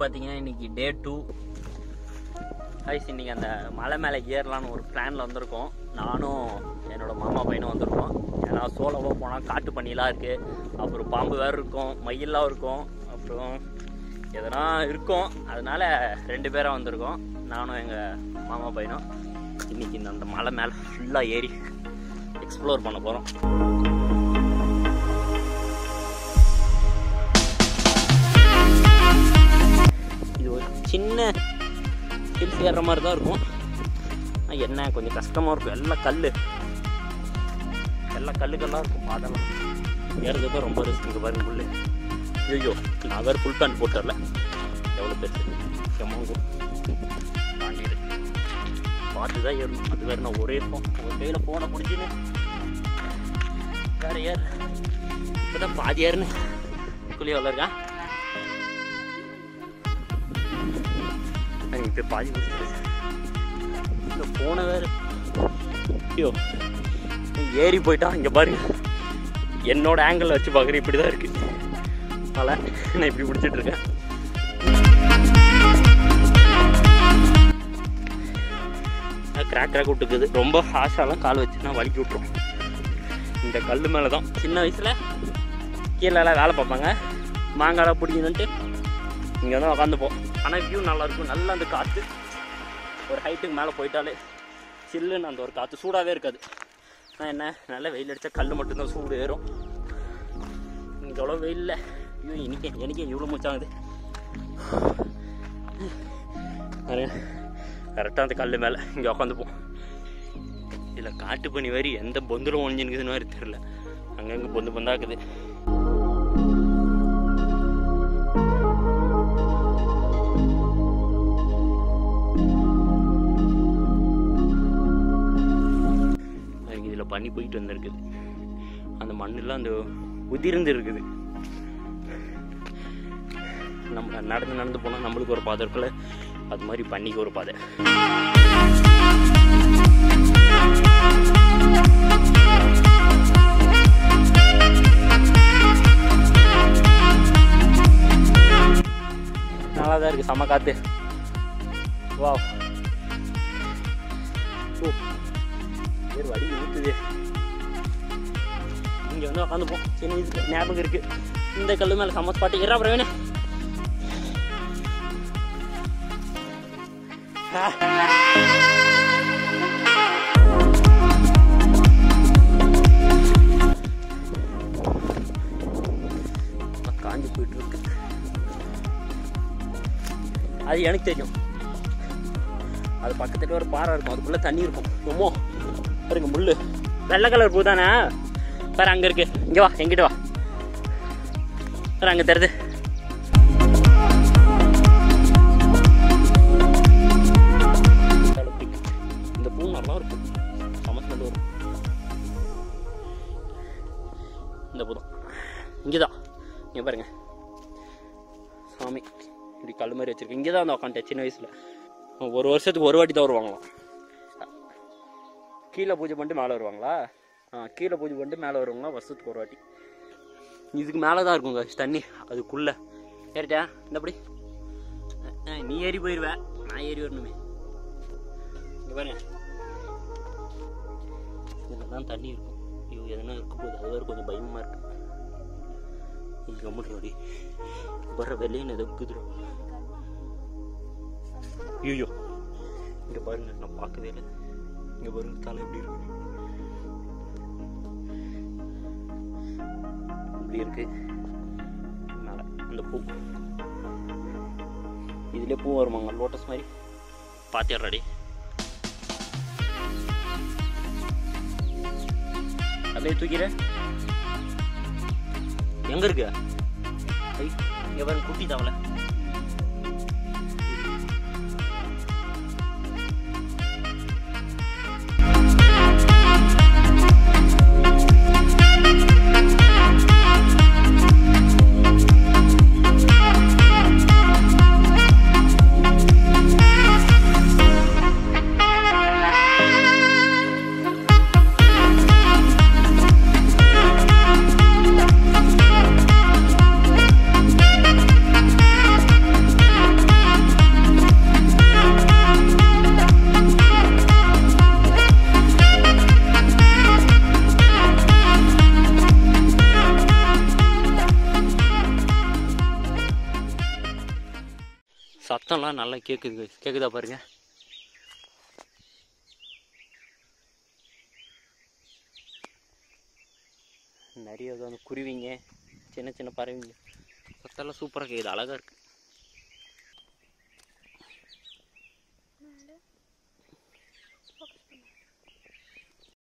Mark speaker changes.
Speaker 1: பார்த்தீங்கன்னா இன்னைக்கு டே two highs இன்னைக்கு அந்த மலை மேலே ஏறலான்னு ஒரு பிளானில் வந்திருக்கோம் நானும் என்னோட மாமா பையனும் வந்திருக்கோம் ஏன்னா சோலோவாக போனால் காட்டு பண்ணிலாம் இருக்குது அப்புறம் பாம்பு வேறு இருக்கும் மயிலாம் இருக்கும் அப்புறம் எதனா இருக்கும் அதனால ரெண்டு பேராக வந்திருக்கோம் நானும் எங்கள் மாமா பையனும் இன்னைக்கு இந்த அந்த மலை மேலே ஃபுல்லாக ஏறி எக்ஸ்ப்ளோர் பண்ண போகிறோம் இது ஒரு சின்ன ஹில்ஸ் ஏறுற மாதிரி தான் இருக்கும் ஆனா என்ன கொஞ்சம் கஷ்டமாக இருக்கும் எல்லாம் கல் எல்லாம் கல்லுக்கெல்லாம் இருக்கும் பாதெல்லாம் ஏறுறது ரொம்ப ரிஸ்க் இங்கே பாருங்க புல்லு ஐயோ நான் வேறு ஃபுல் பேண்ட் போட்டு வரல எவ்வளோ பெருசு எம்மாங்க தாண்டிடு பார்த்து தான் ஏறணும் அது வேறு நான் ஒரே இருக்கும் ஒரு கையில் ஃபோனை பிடிச்சின்னு வேறு ஏறு இப்போ தான் பாதி ஏறுன்னு குழி எவ்வளோ இருக்கா எனக்கு இப்போ பாதி முடிச்சிருச்சு இந்த போன வேறு ஐயோ ஏறி போயிட்டா இங்கே பாருங்க என்னோட ஆங்கிள் வச்சு பார்க்குறேன் இப்படி தான் இருக்குது மலை நான் இப்படி பிடிச்சிட்டு இருக்கேன் கிராக் கிராக் விட்டுக்குது ரொம்ப ஹாஷாலாம் கால் வச்சுன்னா வலிக்கி விட்ரும் இந்த கல் மேலே தான் சின்ன வயசில் கீழெல்லாம் வேலை பார்ப்பாங்க மாங்காய் பிடிக்கணுன்ட்டு இங்கே தான் உட்காந்துப்போம் ஆனால் வியூ நல்லா இருக்கும் நல்லா அந்த காற்று ஒரு ஹைட்டுக்கு மேலே போயிட்டாலே சில்லுன்னு அந்த ஒரு காற்று சூடாகவே இருக்காது ஆனால் என்ன நல்லா வெயில் அடித்தா கல் மட்டும்தான் சூடு ஏறும் இங்கே எவ்வளோ வெயிலில் ஐயோ இன்றைக்கி எனக்கு இவ்வளோ மூச்சாகுது கரெக்டாக அந்த கல் மேலே இங்கே உட்காந்துப்போம் இதில் காட்டு பண்ணி வரி எந்த பொந்தில் ஒழிஞ்சுனுக்குதுன்னு மாதிரி தெரில அங்கங்கே பொந்து பொந்தாக்குது அதுக்கு இதில் பண்ணி போயிட்டு வந்திருக்குது அந்த மண்ணெல்லாம் அந்த உதிர்ந்து இருக்குது நம்ம நடந்து நடந்து போனால் நம்மளுக்கு ஒரு பாதை இருக்குல்ல அது மாதிரி பண்ணிக்கு ஒரு பாதை நல்லா தான் இருக்குது செம்ம காற்று வா ஓ வேறு வடி ஊற்றுது இங்கே வந்து உட்காந்துப்போம் சின்ன வயசுல ஞாபகம் இருக்கு இந்த கல்லு மேலே சமஸ் பாட்டு இரா பிரவீனே காஞ்சி போயிட்டு இருக்கு அது எனக்கு தெரியும் அது பக்கத்துல ஒரு பாறை இருக்கும் அதுக்குள்ள தண்ணி இருக்கும் ரொம்போ பாருங்க முள்ளு வெள்ளை கலர் பூ தானே பாரு அங்க இருக்கு இங்க வா எங்கிட்ட வா பாரு அங்க தெரியுது இந்த பூ நல்லா இருக்கும் சமஸ்மெண்ட் வரும் இந்த பூ தான் இங்கே தான் இங்கே பாருங்க சாமி இப்படி கல் மாதிரி வச்சிருக்கு இங்கே தான் வந்து உட்காந்துட்டேன் சின்ன வயசில் ஒரு வருஷத்துக்கு ஒரு வாட்டி தான் வருவாங்களாம் கீழே பூஜை பண்ணிட்டு மேலே வருவாங்களா ஆ கீழே பூஜை பண்ணிட்டு மேலே வருவாங்களா வருஷத்துக்கு ஒரு வாட்டி இதுக்கு மேலே தான் இருக்குங்க தண்ணி அதுக்குள்ளே ஏறிட்டா இந்தப்படி ஆ, நீ ஏறி போயிடுவ நான் ஏறி வரணுமே இங்கே பாருங்க இதில் தான் தண்ணி இருக்கும் ஐயோ எதனா இருக்க போகுது அது வேறு கொஞ்சம் பயமாக இருக்கு இது கம்முட்டு வர வெளியே எதோ குதிரும் ஐயோ இங்க பாருங்க நான் பார்க்கவே இல்லை இங்க பாருங்க தலை எப்படி இருக்கு இப்படி இருக்கு மேல அந்த பூ இதுல பூ வருமாங்க லோட்டஸ் மாதிரி பாத்தியாடி அப்படியே தூக்கிற எங்க இருக்கு ஐ, இங்க பாருங்க குட்டி தவளை சத்தம்லாம் நல்லா கேட்குது கேட்குதா பாருங்க நிறைய இது வந்து குருவிங்க சின்ன சின்ன பறவைங்க சத்தம்லாம் சூப்பராக கேட்குது அழகாக இருக்கு